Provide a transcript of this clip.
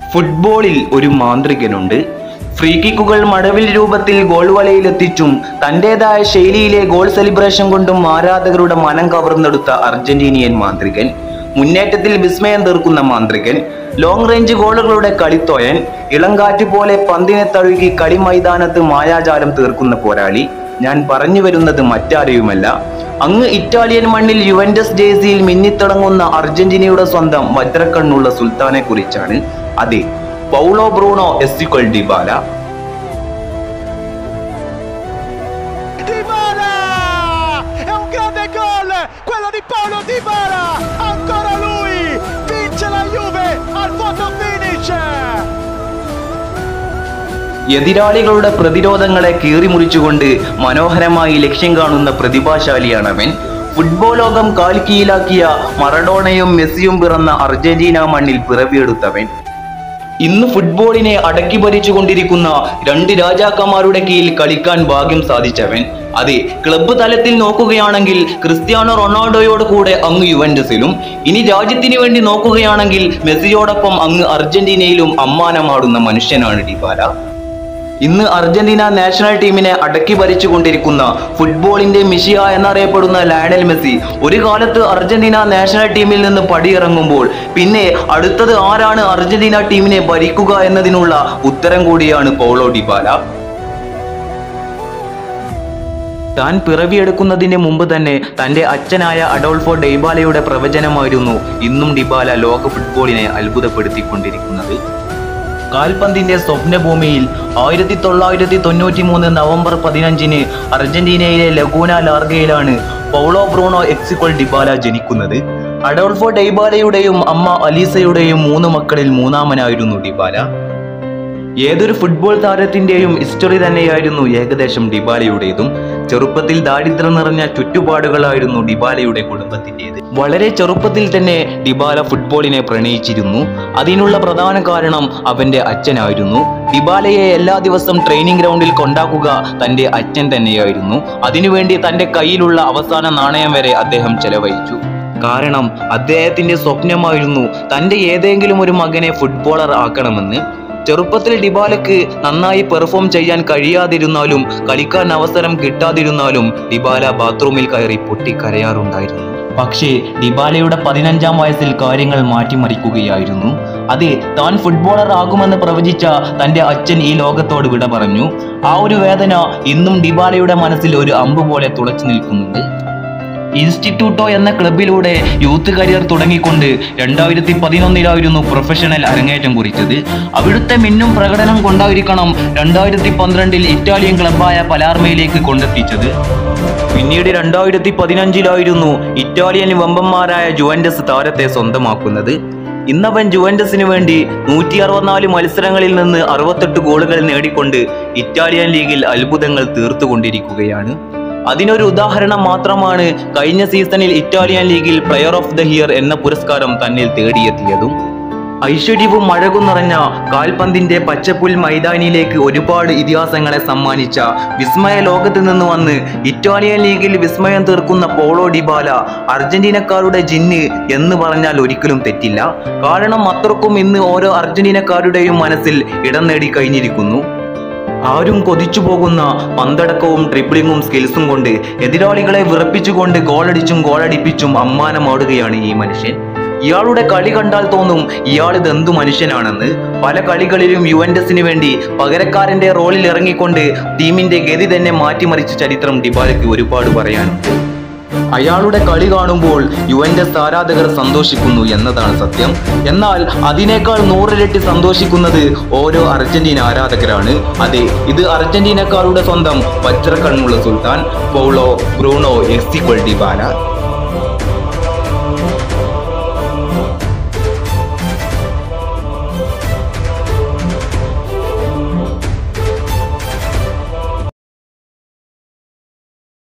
ഫുട്ബോളിൽ ഒരു മാന്ത്രികനുണ്ട് ഫ്രീ കിക്കുകൾ മഴവിൽ രൂപത്തിൽ ഗോൾ വലയിലെത്തിച്ചും തന്റേതായ ശൈലിയിലെ ഗോൾ സെലിബ്രേഷൻ കൊണ്ടും ആരാധകരുടെ മനം കവർന്നെടുത്ത അർജന്റീനിയൻ മാന്ത്രികൻ മുന്നേറ്റത്തിൽ വിസ്മയം തീർക്കുന്ന മാന്ത്രികൻ ലോങ് റേഞ്ച് ഗോളുകളുടെ കളിത്തോയൻ ഇളങ്കാറ്റ് പോലെ പന്തിനെ തഴുകി കളി മൈതാനത്ത് മായാജാലം തീർക്കുന്ന പോരാളി ഞാൻ പറഞ്ഞു വരുന്നത് മറ്റാരെയുമല്ല അങ്ങ് ഇറ്റാലിയൻ മണ്ണിൽ യുവന്റസ് ജേഴ്സിയിൽ മിന്നിത്തിളങ്ങുന്ന അർജന്റീനയുടെ സ്വന്തം വജ്രക്കണ്ണുള്ള സുൽത്താനെ കുറിച്ചാണ് അതെ Paulo Bruno Exequiel Dybala Dybala! È un grande gol! Quello di Paolo Dybala! Ancora lui! Vince la Juve al photo finish! എതിരാളികളുടെ പ്രതിരോധങ്ങളെ കീറിമുറിച്ചുകൊണ്ട് മനോഹരമായി ലക്ഷ്യം കാണുന്ന പ്രതിഭാശാലിയാണവൻ ഫുട്ബോൾ ലോകം കാൽക്കീലാക്കിയ മറഡോണയും മെസ്സിയും പിറന്ന അർജന്റീന മണ്ണിൽ പിറവിയെടുത്തവൻ ഇന്ന് ഫുട്ബോളിനെ അടക്കി ഭരിച്ചുകൊണ്ടിരിക്കുന്ന രണ്ട് രാജാക്കന്മാരുടെ കീഴിൽ കളിക്കാൻ ഭാഗ്യം സാധിച്ചവൻ അതെ ക്ലബ്ബ് തലത്തിൽ നോക്കുകയാണെങ്കിൽ ക്രിസ്ത്യാനോ റൊണാൾഡോയോട് കൂടെ അങ്ങ് യുവന്റസിലും ഇനി രാജ്യത്തിന് വേണ്ടി നോക്കുകയാണെങ്കിൽ മെസ്സിയോടൊപ്പം അങ്ങ് അർജന്റീനയിലും അമ്മാനമാടുന്ന മനുഷ്യനാണ് ഡിബാല ഇന്ന് അർജന്റീന നാഷണൽ ടീമിനെ അടക്കി ഭരിച്ചുകൊണ്ടിരിക്കുന്ന ഫുട്ബോളിന്റെ മിഷിയ എന്നറിയപ്പെടുന്ന ലയണൽ മെസ്സി ഒരു കാലത്ത് അർജന്റീന നാഷണൽ ടീമിൽ നിന്ന് പടിയിറങ്ങുമ്പോൾ പിന്നെ അടുത്തത് ആരാണ് അർജന്റീന ടീമിനെ ഭരിക്കുക എന്നതിനുള്ള ഉത്തരം കൂടിയാണ് പൗളോ ഡിബാല താൻ പിറവിയെടുക്കുന്നതിന് മുമ്പ് തന്നെ തന്റെ അച്ഛനായ അഡോൾഫോ ഡെയ്ബാലയുടെ പ്രവചനമായിരുന്നു ഇന്നും ഡിബാല ലോക ഫുട്ബോളിനെ അത്ഭുതപ്പെടുത്തിക്കൊണ്ടിരിക്കുന്നത് കാൽപന്തിന്റെ സ്വപ്നഭൂമിയിൽ ആയിരത്തി തൊള്ളായിരത്തി തൊണ്ണൂറ്റി മൂന്ന് നവംബർ പതിനഞ്ചിന് അർജന്റീനയിലെ ലഗൂന ലാർഗയിലാണ് പൗളോ ബ്രൂണോ എക്സിക്കോൾ ഡിബാല ജനിക്കുന്നത് അഡോൾഫോ ഡെയ്ബാലയുടെയും അമ്മ അലീസയുടെയും മൂന്ന് മക്കളിൽ മൂന്നാമനായിരുന്നു ഡിബാല ഏതൊരു ഫുട്ബോൾ താരത്തിന്റെയും ഹിസ്റ്ററി തന്നെയായിരുന്നു ഏകദേശം ഡിബാലയുടേതും ചെറുപ്പത്തിൽ ദാരിദ്ര്യം നിറഞ്ഞ ചുറ്റുപാടുകളായിരുന്നു ഡിബാലയുടെ കുടുംബത്തിൻ്റെത് വളരെ ചെറുപ്പത്തിൽ തന്നെ ഡിബാല ഫുട്ബോളിനെ പ്രണയിച്ചിരുന്നു അതിനുള്ള പ്രധാന കാരണം അവന്റെ അച്ഛനായിരുന്നു ഡിബാലയെ എല്ലാ ദിവസവും ട്രെയിനിങ് ഗ്രൗണ്ടിൽ കൊണ്ടാക്കുക തന്റെ അച്ഛൻ തന്നെയായിരുന്നു അതിനുവേണ്ടി തന്റെ കയ്യിലുള്ള അവസാന നാണയം വരെ അദ്ദേഹം ചെലവഴിച്ചു കാരണം അദ്ദേഹത്തിന്റെ സ്വപ്നമായിരുന്നു തന്റെ ഏതെങ്കിലും ഒരു മകനെ ഫുട്ബോളർ ആക്കണമെന്ന് ചെറുപ്പത്തിൽ ഡിബാലക്ക് നന്നായി പെർഫോം ചെയ്യാൻ കഴിയാതിരുന്നാലും കളിക്കാൻ അവസരം കിട്ടാതിരുന്നാലും ഡിബാല ബാത്റൂമിൽ കയറി പൊട്ടിക്കരയാറുണ്ടായിരുന്നു പക്ഷേ ഡിബാലയുടെ പതിനഞ്ചാം വയസ്സിൽ കാര്യങ്ങൾ മാറ്റിമറിക്കുകയായിരുന്നു അതെ താൻ ഫുട്ബോളർ ആകുമെന്ന് പ്രവചിച്ച തന്റെ അച്ഛൻ ഈ ലോകത്തോട് വിട പറഞ്ഞു ആ ഒരു വേദന ഇന്നും ഡിബാലയുടെ മനസ്സിൽ ഒരു അമ്പ് പോലെ തുളച്ചു നിൽക്കുന്നുണ്ട് ഇൻസ്റ്റിറ്റ്യൂട്ടോ എന്ന ക്ലബിലൂടെ യൂത്ത് കരിയർ തുടങ്ങിക്കൊണ്ട് രണ്ടായിരത്തി പതിനൊന്നിലായിരുന്നു പ്രൊഫഷണൽ അരങ്ങേറ്റം കുറിച്ചത് അവിടുത്തെ മിന്നും പ്രകടനം കൊണ്ടായിരിക്കണം രണ്ടായിരത്തി പന്ത്രണ്ടിൽ ഇറ്റാലിയൻ ക്ലബായ പലാർമയിലേക്ക് കൊണ്ടെത്തിച്ചത് പിന്നീട് രണ്ടായിരത്തി പതിനഞ്ചിലായിരുന്നു ഇറ്റാലിയൻ വമ്പന്മാരായ ജുവൻഡസ് താരത്തെ സ്വന്തമാക്കുന്നത് ഇന്നവൻ ജുവൻഡസിന് വേണ്ടി നൂറ്റി അറുപത്തിനാല് മത്സരങ്ങളിൽ നിന്ന് അറുപത്തെട്ട് ഗോളുകൾ നേടിക്കൊണ്ട് ഇറ്റാലിയൻ ലീഗിൽ അത്ഭുതങ്ങൾ തീർത്തുകൊണ്ടിരിക്കുകയാണ് അതിനൊരു ഉദാഹരണം മാത്രമാണ് കഴിഞ്ഞ സീസണിൽ ഇറ്റാലിയൻ ലീഗിൽ പ്ലെയർ ഓഫ് ദ ഇയർ എന്ന പുരസ്കാരം തന്നിൽ തേടിയെത്തിയതും ഐശ്വര്യവും അഴകും നിറഞ്ഞ കാൽപന്തിന്റെ പച്ചപ്പുൽ മൈതാനിയിലേക്ക് ഒരുപാട് ഇതിഹാസങ്ങളെ സമ്മാനിച്ച വിസ്മയ ലോകത്ത് നിന്ന് വന്ന് ഇറ്റാലിയൻ ലീഗിൽ വിസ്മയം തീർക്കുന്ന പോളോ ഡിബാല അർജന്റീനക്കാരുടെ ജിന്ന് എന്ന് പറഞ്ഞാൽ ഒരിക്കലും തെറ്റില്ല കാരണം അത്രക്കും ഇന്ന് ഓരോ അർജന്റീനക്കാരുടെയും മനസ്സിൽ ഇടം നേടി കഴിഞ്ഞിരിക്കുന്നു ആരും കൊതിച്ചു പോകുന്ന പന്തടക്കവും ട്രിപ്പിളിങ്ങും സ്കിൽസും കൊണ്ട് എതിരാളികളെ വിറപ്പിച്ചുകൊണ്ട് ഗോളടിച്ചും ഗോളടിപ്പിച്ചും അമ്മാനമാടുകയാണ് ഈ മനുഷ്യൻ ഇയാളുടെ കളി കണ്ടാൽ തോന്നും ഇയാൾ ഇതെന്തു മനുഷ്യനാണെന്ന് പല കളികളിലും യുവന്റസിന് വേണ്ടി പകരക്കാരന്റെ റോളിൽ ഇറങ്ങിക്കൊണ്ട് ടീമിന്റെ ഗതി തന്നെ മാറ്റിമറിച്ച ചരിത്രം ഡിബാലയ്ക്ക് ഒരുപാട് പറയാനുണ്ട് അയാളുടെ കളി കാണുമ്പോൾ യുവന്റസ് ആരാധകർ സന്തോഷിക്കുന്നു എന്നതാണ് സത്യം എന്നാൽ അതിനേക്കാൾ നൂറിരട്ടി സന്തോഷിക്കുന്നത് ഓരോ അർജന്റീന ആരാധകരാണ് അതെ ഇത് അർജന്റീനക്കാരുടെ സ്വന്തം വജ്രക്കണ്ണുള്ള സുൽത്താൻ പൗളോ ബ്രൂണോ എക്സിക്വൽ ഡിബാല